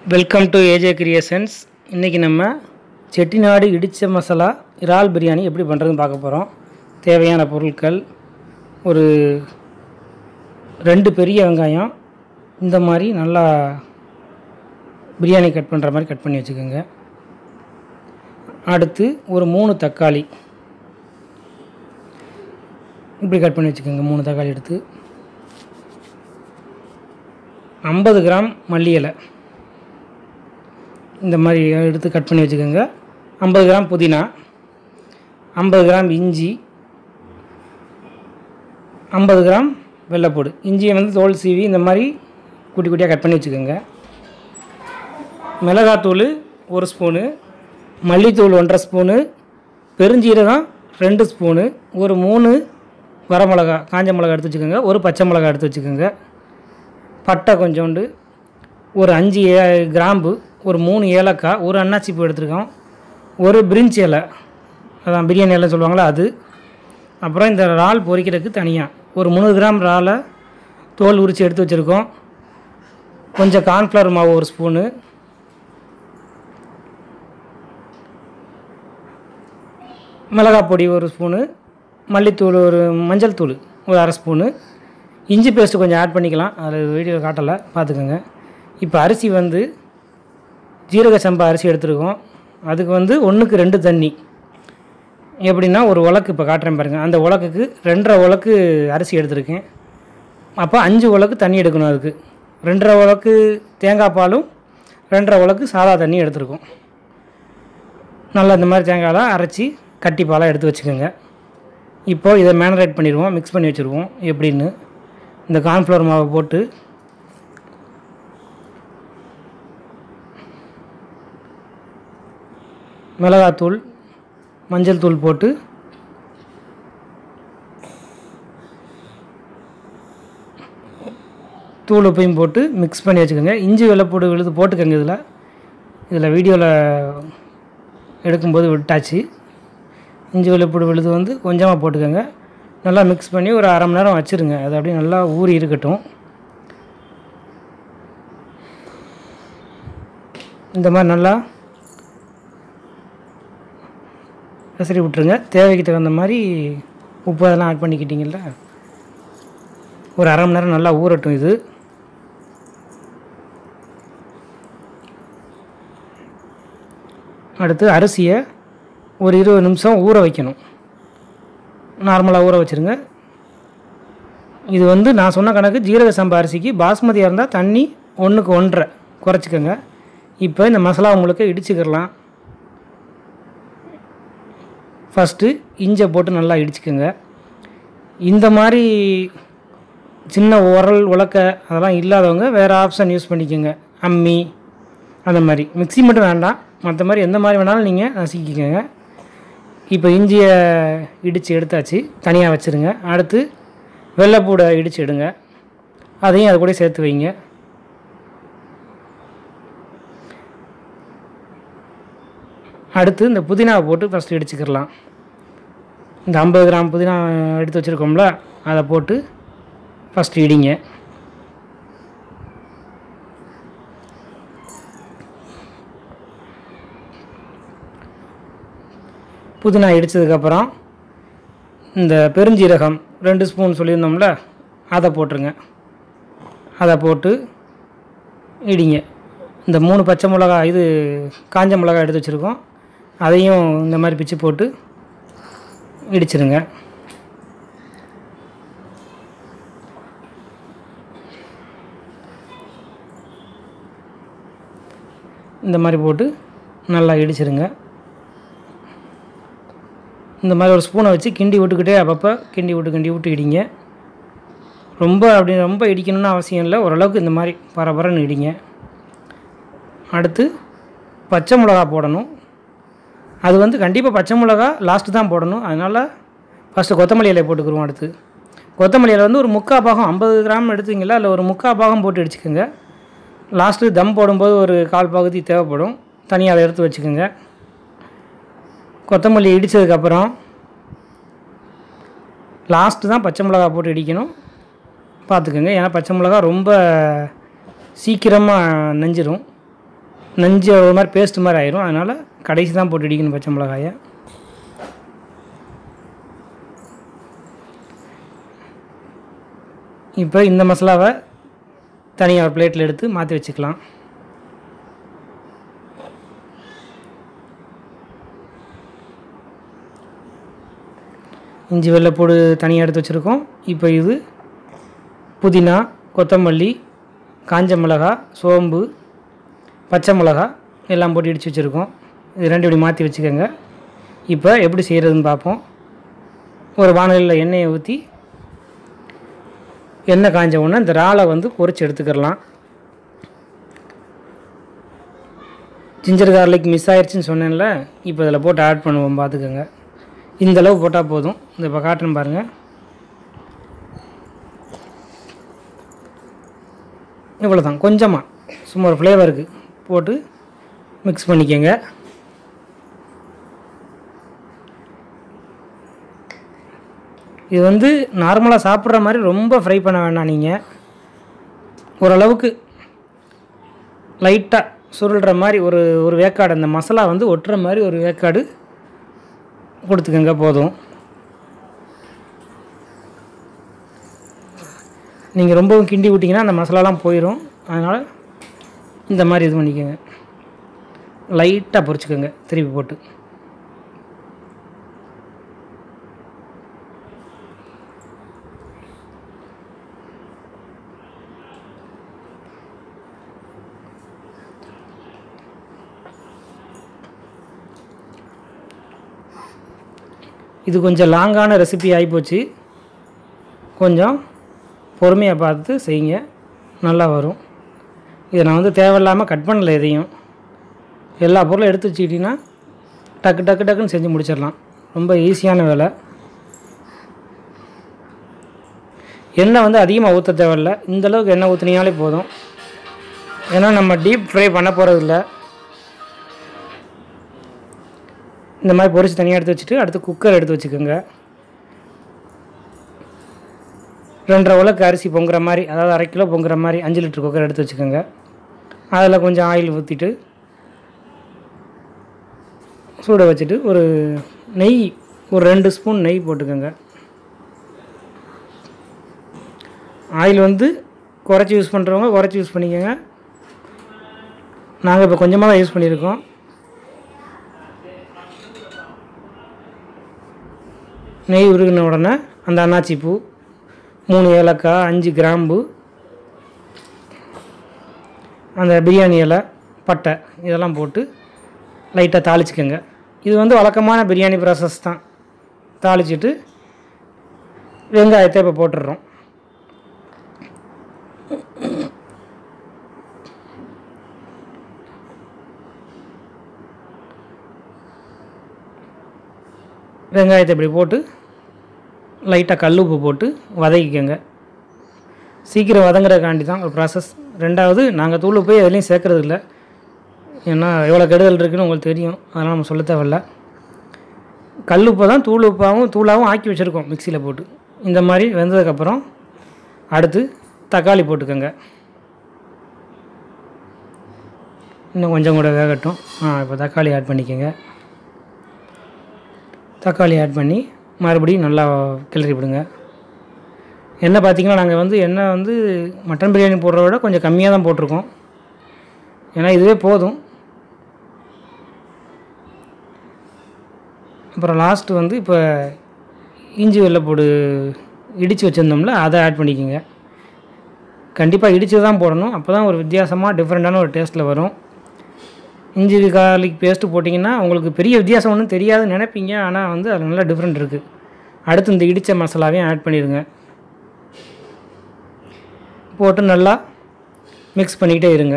welcome to AJ creations இன்றைக்கி நம்ம செட்டிநாடு இடித்த மசாலா இறால் பிரியாணி எப்படி பண்ணுறதுன்னு பார்க்க போகிறோம் தேவையான பொருட்கள் ஒரு ரெண்டு பெரிய வெங்காயம் இந்த மாதிரி நல்லா பிரியாணி கட் பண்ணுற மாதிரி கட் பண்ணி வச்சுக்கோங்க அடுத்து ஒரு மூணு தக்காளி இப்படி கட் பண்ணி வச்சுக்கோங்க மூணு தக்காளி எடுத்து ஐம்பது கிராம் மல்லி இலை இந்த மாதிரி எடுத்து கட் பண்ணி வச்சுக்கோங்க ஐம்பது கிராம் புதினா ஐம்பது கிராம் இஞ்சி ஐம்பது கிராம் வெள்ளைப்பூடு இஞ்சியை வந்து தோல் சீவி இந்த மாதிரி குட்டி குட்டியாக கட் பண்ணி வச்சுக்கோங்க மிளகாத்தூள் ஒரு ஸ்பூனு மல்லித்தூள் ஒன்றரை ஸ்பூனு பெருஞ்சீரகம் ரெண்டு ஸ்பூனு ஒரு மூணு வரமிளகா காஞ்ச மிளகா எடுத்து வச்சுக்கோங்க ஒரு பச்சை மிளகா எடுத்து வச்சுக்கோங்க பட்டை கொஞ்சோண்டு ஒரு அஞ்சு ஏ கிராம்பு ஒரு மூணு ஏலக்காய் ஒரு அன்னாச்சி பூ எடுத்துருக்கோம் ஒரு பிரிஞ்சி இலை அதான் பிரியாணி இலை சொல்லுவாங்களே அது அப்புறம் இந்த இறால் பொரிக்கிறதுக்கு தனியாக ஒரு முந்நூறு கிராம் இறாலை தோல் உரித்து எடுத்து வச்சுருக்கோம் கொஞ்சம் கார்ன்ஃப்ளவர் மாவு ஒரு ஸ்பூனு மிளகாய் பொடி ஒரு ஸ்பூனு மல்லித்தூள் ஒரு மஞ்சள் தூள் ஒரு அரை ஸ்பூனு இஞ்சி பேஸ்ட்டு கொஞ்சம் ஆட் பண்ணிக்கலாம் அதில் வீடியோ காட்டலை பார்த்துக்கோங்க இப்போ அரிசி வந்து ஜீரக சம்பா அரிசி எடுத்துருக்கோம் அதுக்கு வந்து ஒன்றுக்கு ரெண்டு தண்ணி எப்படின்னா ஒரு உலக்கு இப்போ காட்டுறேன் பாருங்கள் அந்த உலக்குக்கு ரெண்டரை உலக்கு அரிசி எடுத்திருக்கேன் அப்போ அஞ்சு உலக்கு தண்ணி எடுக்கணும் அதுக்கு ரெண்டரை உலக்கு தேங்காய் பாலும் ரெண்டரை உலக்கு சாதா தண்ணி எடுத்துருக்கோம் நல்லா இந்த மாதிரி தேங்காயெலாம் அரைச்சி கட்டி பாலாக எடுத்து வச்சுக்கோங்க இப்போது இதை மேனரேட் பண்ணிடுவோம் மிக்ஸ் பண்ணி வச்சுருவோம் எப்படின்னு இந்த கார்ன்ஃப்ளவர் மாவை போட்டு மிளகாத்தூள் மஞ்சள் தூள் போட்டு தூள் உப்பையும் போட்டு மிக்ஸ் பண்ணி வச்சுக்கோங்க இஞ்சி வெள்ளைப்பூடு விழுது போட்டுக்கோங்க இதில் இதில் வீடியோவில் எடுக்கும்போது விட்டாச்சு இஞ்சி வெள்ளைப்பூடு விழுது வந்து கொஞ்சமாக போட்டுக்கோங்க நல்லா மிக்ஸ் பண்ணி ஒரு அரை மணி நேரம் வச்சுருங்க அது அப்படியே நல்லா ஊறி இருக்கட்டும் இந்த மாதிரி நல்லா விசிறி விட்ருங்க தேவைக்கு தகுந்த மாதிரி உப்பு அதெல்லாம் ஆட் பண்ணிக்கிட்டீங்கல்ல ஒரு அரை மணி நேரம் நல்லா ஊறட்டும் இது அடுத்து அரிசியை ஒரு இருபது நிமிஷம் ஊற வைக்கணும் நார்மலாக ஊற வச்சுருங்க இது வந்து நான் சொன்ன கணக்கு ஜீரக சம்பா அரிசிக்கு பாஸ்மதியாக இருந்தால் தண்ணி ஒன்றுக்கு ஒன்றரை குறைச்சிக்கோங்க இப்போ இந்த மசாலா உங்களுக்கு இடிச்சுக்கிடலாம் ஃபஸ்ட்டு இஞ்சை போட்டு நல்லா இடிச்சுக்கோங்க இந்த மாதிரி சின்ன உரல் உலக்க அதெல்லாம் இல்லாதவங்க வேறு ஆப்ஷன் யூஸ் பண்ணிக்கோங்க அம்மி அந்த மாதிரி மிக்ஸி மட்டும் வேண்டாம் மற்ற மாதிரி எந்த மாதிரி வேணாலும் நீங்கள் நசுக்கிக்கோங்க இப்போ இஞ்சியை இடித்து எடுத்தாச்சு தனியாக வச்சுருங்க அடுத்து வெள்ளைப்பூடை இடித்து எடுங்க அதையும் அது கூட சேர்த்து வைங்க அடுத்து இந்த புதினாவை போட்டு ஃபஸ்ட்டு இடிச்சுக்கிடலாம் இந்த ஐம்பது கிராம் புதினா எடுத்து வச்சுருக்கோம்ல அதை போட்டு ஃபஸ்ட்டு இடிங்க புதினா இடித்ததுக்கப்புறம் இந்த பெருஞ்சீரகம் ரெண்டு ஸ்பூன் சொல்லியிருந்தோம்ல அதை போட்டுருங்க அதை போட்டு இடிங்க இந்த மூணு பச்சை மிளகா இது காஞ்ச மிளகா எடுத்து வச்சுருக்கோம் அதையும் இந்த மாதிரி பிச்சு போட்டு இடிச்சிருங்க இந்த மாதிரி போட்டு நல்லா இடிச்சிருங்க இந்த மாதிரி ஒரு ஸ்பூனை வச்சு கிண்டி விட்டுக்கிட்டே அப்பப்போ கிண்டி விட்டு கிண்டி விட்டு இடிங்க ரொம்ப அப்படி ரொம்ப இடிக்கணும்னு அவசியம் இல்லை ஓரளவுக்கு இந்த மாதிரி பரபரன்னு இடிங்க அடுத்து பச்சை மிளகா போடணும் அது வந்து கண்டிப்பாக பச்சை மிளகா லாஸ்ட்டு தான் போடணும் அதனால் ஃபஸ்ட்டு கொத்தமல்லி இலையை போட்டுக்குருவோம் அடுத்து கொத்தமல்லி இலை வந்து ஒரு முக்கால் பாகம் ஐம்பது கிராம் எடுத்தீங்களா இல்லை ஒரு முக்கால் பாகம் போட்டு அடிச்சுக்கோங்க லாஸ்ட்டு தம் போடும்போது ஒரு கால் பகுதி தேவைப்படும் தனியாக அதை எடுத்து வச்சுக்கோங்க கொத்தமல்லி இடித்ததுக்கப்புறம் லாஸ்ட்டு தான் பச்சை மிளகா போட்டு இடிக்கணும் பார்த்துக்கோங்க ஏன்னா பச்சை மிளகா ரொம்ப சீக்கிரமாக நெஞ்சிரும் நஞ்சு ஒரு மாதிரி பேஸ்ட் மாதிரி ஆயிரும் அதனால் கடைசி தான் போட்டு இடிக்கணும் பச்சை மிளகாயை இப்போ இந்த மசாலாவை தனியாக ஒரு பிளேட்டில் எடுத்து மாற்றி வச்சுக்கலாம் இஞ்சி வெள்ளைப்பூடு தனியாக எடுத்து வச்சுருக்கோம் இப்போ இது புதினா கொத்தமல்லி காஞ்ச மிளகா சோம்பு பச்சை மிளகா எல்லாம் போட்டு இடித்து வச்சுருக்கோம் இது ரெண்டு இப்படி மாற்றி வச்சுக்கோங்க இப்போ எப்படி செய்கிறதுன்னு பார்ப்போம் ஒரு வானலியில் எண்ணெயை ஊற்றி எண்ணெய் காஞ்ச உடனே இந்த இறாலை வந்து பொரிச்சு எடுத்துக்கிடலாம் ஜிஞ்சர் கார்லிக் மிஸ் ஆயிடுச்சுன்னு சொன்னேன்ல இப்போ இதில் போட்டு ஆட் பண்ணுவோம் பார்த்துக்கோங்க இந்த அளவு போட்டால் போதும் இந்த இப்போ காட்டுறேன் பாருங்கள் இவ்வளோ தான் கொஞ்சமாக சும்மா ஒரு ஃப்ளேவருக்கு போட்டு மிக்ஸ் பண்ணிக்கோங்க இது வந்து நார்மலாக சாப்பிட்ற மாதிரி ரொம்ப ஃப்ரை பண்ண வேண்டாம் நீங்கள் ஓரளவுக்கு லைட்டாக சுருள்ற மாதிரி ஒரு ஒரு வேக்காடு அந்த மசாலா வந்து ஒட்டுற மாதிரி ஒரு வேக்காடு கொடுத்துக்கங்க போதும் நீங்கள் ரொம்பவும் கிண்டி விட்டிங்கன்னா அந்த மசாலாலாம் போயிடும் அதனால் இந்த மாதிரி இது பண்ணிக்கோங்க லைட்டாக பொரிச்சுக்கோங்க திருப்பி போட்டு இது கொஞ்சம் லாங்கான ரெசிபி ஆகிப்போச்சு கொஞ்சம் பொறுமையாக பார்த்து செய்யுங்க நல்லா வரும் இதை நான் வந்து தேவையில்லாமல் கட் பண்ணல எதையும் எல்லா பொருளும் எடுத்து வச்சுக்கிட்டிங்கன்னா டக்கு டக்கு டக்குன்னு செஞ்சு முடிச்சிடலாம் ரொம்ப ஈஸியான வேலை எண்ணெய் வந்து அதிகமாக ஊற்ற தேவையில்ல இந்தளவுக்கு எண்ணெய் ஊற்றுனீங்களே போதும் ஏன்னா நம்ம டீப் ஃப்ரை பண்ண போகிறதில்ல இந்த மாதிரி பொரிச்சு தனியாக எடுத்து வச்சுட்டு அடுத்து குக்கர் எடுத்து வச்சுக்கோங்க ரெண்டரை உலக்கு அரிசி பொங்குற மாதிரி அதாவது அரை கிலோ பொங்குற மாதிரி அஞ்சு லிட்டர் குக்கர் எடுத்து வச்சுக்கோங்க அதில் கொஞ்சம் ஆயில் ஊற்றிட்டு சூட வச்சுட்டு ஒரு நெய் ஒரு ரெண்டு ஸ்பூன் நெய் போட்டுக்கோங்க ஆயில் வந்து குறைச்சி யூஸ் பண்ணுறவங்க குறைச்சி யூஸ் பண்ணிக்கோங்க நாங்கள் இப்போ கொஞ்சமாக தான் யூஸ் பண்ணியிருக்கோம் நெய் உருகின உடனே அந்த அன்னாச்சி பூ மூணு ஏலக்காய் அஞ்சு கிராம்பு அந்த பிரியாணி இலை பட்டை இதெல்லாம் போட்டு லைட்டாக தாளிச்சுக்கோங்க இது வந்து வழக்கமான பிரியாணி ப்ராசஸ் தான் தாளிச்சிட்டு வெங்காயத்தை இப்போ போட்டுடுறோம் வெங்காயத்தை இப்படி போட்டு லைட்டாக கல் உப்பு போட்டு வதக்கிக்கோங்க சீக்கிரம் வதங்குறதுக்காண்டி தான் ஒரு ப்ராசஸ் ரெண்டாவது நாங்கள் தூள் போய் எதுலேயும் சேர்க்கறது இல்லை ஏன்னா எவ்வளோ கெடுதல் இருக்குன்னு உங்களுக்கு தெரியும் அதனால் நம்ம சொல்ல தேவையில்ல கல் உப்பை தான் தூள் உப்பாகவும் தூளாகவும் ஆக்கி வச்சுருக்கோம் மிக்சியில் போட்டு இந்த மாதிரி வெந்ததுக்கப்புறம் அடுத்து தக்காளி போட்டுக்கோங்க இன்னும் கொஞ்சம் கூட வேகட்டும் ஆ இப்போ தக்காளி ஆட் பண்ணிக்கோங்க தக்காளி ஆட் பண்ணி மறுபடியும் நல்லா கிளறி விடுங்க எண்ணெய் பார்த்திங்கன்னா நாங்கள் வந்து எண்ணெய் வந்து மட்டன் பிரியாணி போடுறத விட கொஞ்சம் கம்மியாக தான் போட்டிருக்கோம் ஏன்னா இதுவே போதும் அப்புறம் லாஸ்ட்டு வந்து இப்போ இஞ்சி வெள்ளைப்பூடு இடித்து வச்சுருந்தோம்ல அதை ஆட் பண்ணிக்கோங்க கண்டிப்பாக இடித்து தான் போடணும் அப்போ தான் ஒரு வித்தியாசமாக டிஃப்ரெண்ட்டான ஒரு டேஸ்ட்டில் வரும் இஞ்சி கார்லிக் பேஸ்ட்டு போட்டிங்கன்னா உங்களுக்கு பெரிய வித்தியாசம் ஒன்றும் தெரியாதுன்னு நினைப்பீங்க ஆனால் வந்து அதில் நல்லா டிஃப்ரெண்ட் இருக்குது அடுத்து இந்த இடித்த மசாலாவையும் ஆட் பண்ணிடுங்க போட்டு நல்லா மிக்ஸ் பண்ணிக்கிட்டே இருங்க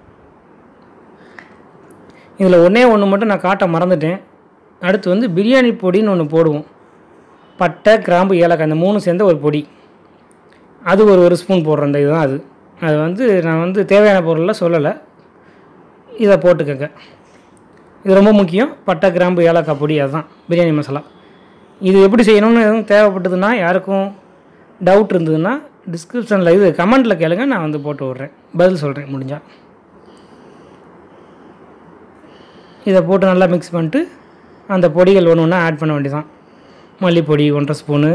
இதில் ஒன்றே ஒன்று மட்டும் நான் காட்ட மறந்துட்டேன் அடுத்து வந்து பிரியாணி பொடின்னு ஒன்று போடுவோம் பட்டை கிராம்பு ஏலக்காய் இந்த மூணு சேர்ந்த ஒரு பொடி அது ஒரு ஒரு ஸ்பூன் போடுறேன் இந்த இதுதான் அது அது வந்து நான் வந்து தேவையான பொருளில் சொல்லலை இதை போட்டுக்கோங்க இது ரொம்ப முக்கியம் பட்டை கிராம்பு ஏலக்காய் பொடி அதுதான் பிரியாணி மசாலா இது எப்படி செய்யணும்னு எதுவும் தேவைப்பட்டதுன்னா யாருக்கும் டவுட் இருந்ததுன்னா டிஸ்கிரிப்ஷனில் இது கமெண்ட்டில் கேளுங்க நான் வந்து போட்டு விட்றேன் பதில் சொல்கிறேன் முடிஞ்சால் இதை போட்டு நல்லா மிக்ஸ் பண்ணிட்டு அந்த பொடிகள் ஒன்று ஒன்றா ஆட் பண்ண வேண்டியதான் மல்லிப்பொடி ஒன்றரை ஸ்பூனு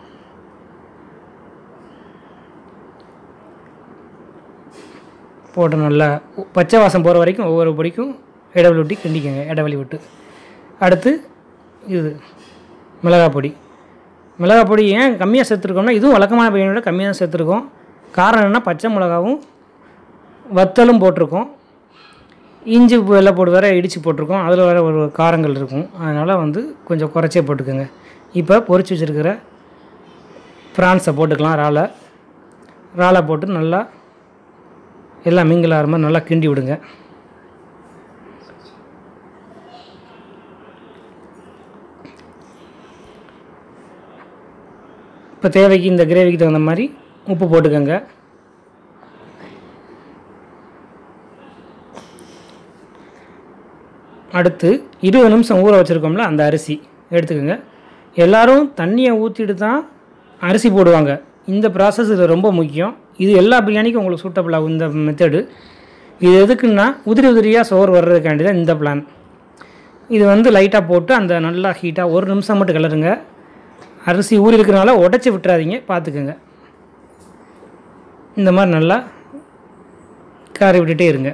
போட்டு நல்லா உ- பச்சை வாசம் போகிற வரைக்கும் ஒவ்வொரு பொடிக்கும் இடைவெளி விட்டு கிண்டிக்கங்க இடைவெளி விட்டு அடுத்து இது மிளகாய் பொடி மிளகாய் பொடி ஏன் கம்மியாக சேர்த்துருக்கோம்னா இதுவும் வழக்கமான பிரியாணி விட கம்மியாக தான் சேர்த்துருக்கோம் காரணம் என்னன்னா பச்சை மிளகாவும் வத்தலும் போட்டிருக்கோம் இஞ்சி பூ எல்லாம் போட்டு வேற இடித்து போட்டிருக்கோம் அதில் வேற ஒரு காரங்கள் இருக்கும் அதனால் வந்து கொஞ்சம் குறைச்சே போட்டுக்கோங்க இப்போ பொரிச்சு வச்சுருக்கிற ப்ரான்ஸை போட்டுக்கலாம் இறாலை இறாலை போட்டு நல்லா எல்லாம் மிங்கில் ஆகிற மாதிரி நல்லா கிண்டி விடுங்க இப்போ தேவைக்கு இந்த கிரேவிக்கு தகுந்த மாதிரி உப்பு போட்டுக்கோங்க அடுத்து இருபது நிமிஷம் ஊற வச்சுருக்கோம்ல அந்த அரிசி எடுத்துக்கோங்க எல்லாரும் தண்ணியை ஊற்றிட்டு தான் அரிசி போடுவாங்க இந்த ப்ராசஸ் இது ரொம்ப முக்கியம் இது எல்லா பிரியாணிக்கும் உங்களுக்கு சூட்டபிள் ஆகும் இந்த மெத்தடு இது எதுக்குன்னா உதிரி உதிரியாக சோறு வர்றதுக்காண்டி தான் இந்த பிளான் இது வந்து லைட்டாக போட்டு அந்த நல்லா ஹீட்டாக ஒரு நிமிஷம் மட்டும் கிளறுங்க அரிசி ஊறி இருக்கிறனால உடச்சி விட்டுறாதீங்க பார்த்துக்கோங்க இந்த மாதிரி நல்லா காரி விட்டுட்டே இருங்க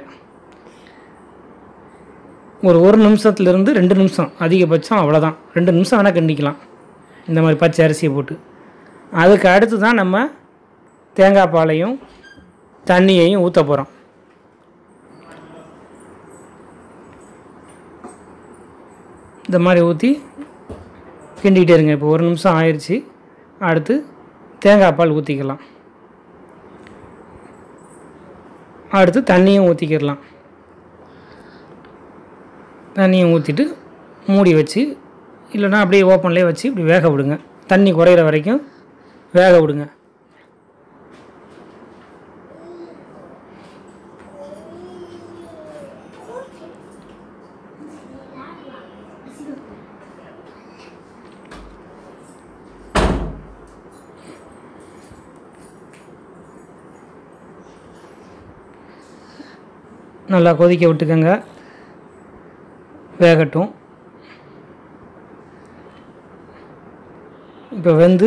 ஒரு ஒரு நிமிஷத்துலேருந்து ரெண்டு நிமிஷம் அதிகபட்சம் அவ்வளோதான் ரெண்டு நிமிஷம் வேணால் கிண்டிக்கலாம் இந்த மாதிரி பச்சை அரிசியை போட்டு அதுக்கு அடுத்து தான் நம்ம தேங்காய் பாலையும் தண்ணியையும் ஊற்ற போகிறோம் இந்த மாதிரி ஊற்றி கிண்டிக்கிட்டே இருங்க இப்போ ஒரு நிமிஷம் ஆயிடுச்சு அடுத்து தேங்காய் பால் ஊற்றிக்கலாம் அடுத்து தண்ணியும் ஊற்றிக்கிடலாம் தண்ணியும் ஊற்றிட்டு மூடி வச்சு இல்லைன்னா அப்படியே ஓப்பன்லேயே வச்சு இப்படி வேக விடுங்க தண்ணி குறையிற வரைக்கும் வேக விடுங்க நல்லா கொதிக்க விட்டுக்கோங்க வேகட்டும் இப்போ வெந்து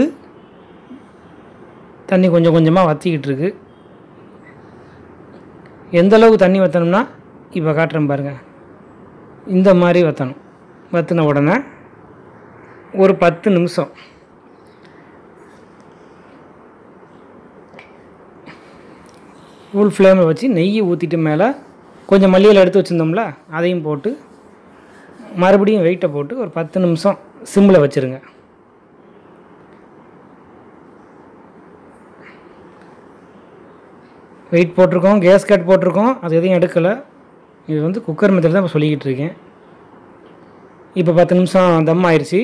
தண்ணி கொஞ்சம் கொஞ்சமாக வற்றிக்கிட்டு இருக்கு எந்த அளவுக்கு தண்ணி வற்றணும்னா இப்போ காட்டுறேன் பாருங்கள் இந்த மாதிரி வற்றணும் வற்றின உடனே ஒரு பத்து நிமிஷம் ஃபுல் ஃப்ளேமில் வச்சு நெய்யை ஊற்றிட்டு மேலே கொஞ்சம் மல்லியில் எடுத்து வச்சுருந்தோம்ல அதையும் போட்டு மறுபடியும் வெயிட்டை போட்டு ஒரு பத்து நிமிஷம் சிம்மில் வச்சுருங்க வெயிட் போட்டிருக்கோம் கேஸ் கட் போட்டிருக்கோம் அது எதையும் எடுக்கலை இது வந்து குக்கர் மெத்தட் தான் இப்போ சொல்லிக்கிட்டு இருக்கேன் இப்போ பத்து நிமிஷம் தம் ஆயிடுச்சு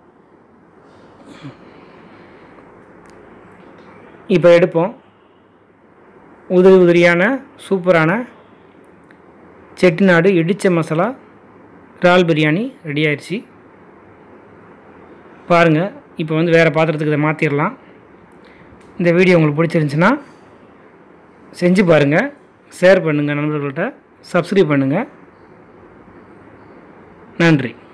இப்போ எடுப்போம் உதிரி உதிரியான சூப்பரான செட்டிநாடு இடித்த மசாலா இறால் பிரியாணி ரெடி ஆயிடுச்சு பாருங்கள் இப்போ வந்து வேறு பாத்திரத்துக்கு இதை மாற்றிடலாம் இந்த வீடியோ உங்களுக்கு பிடிச்சிருந்துச்சுன்னா செஞ்சு பாருங்கள் ஷேர் பண்ணுங்கள் நண்பர்கள்ட்ட சப்ஸ்கிரைப் பண்ணுங்கள் நன்றி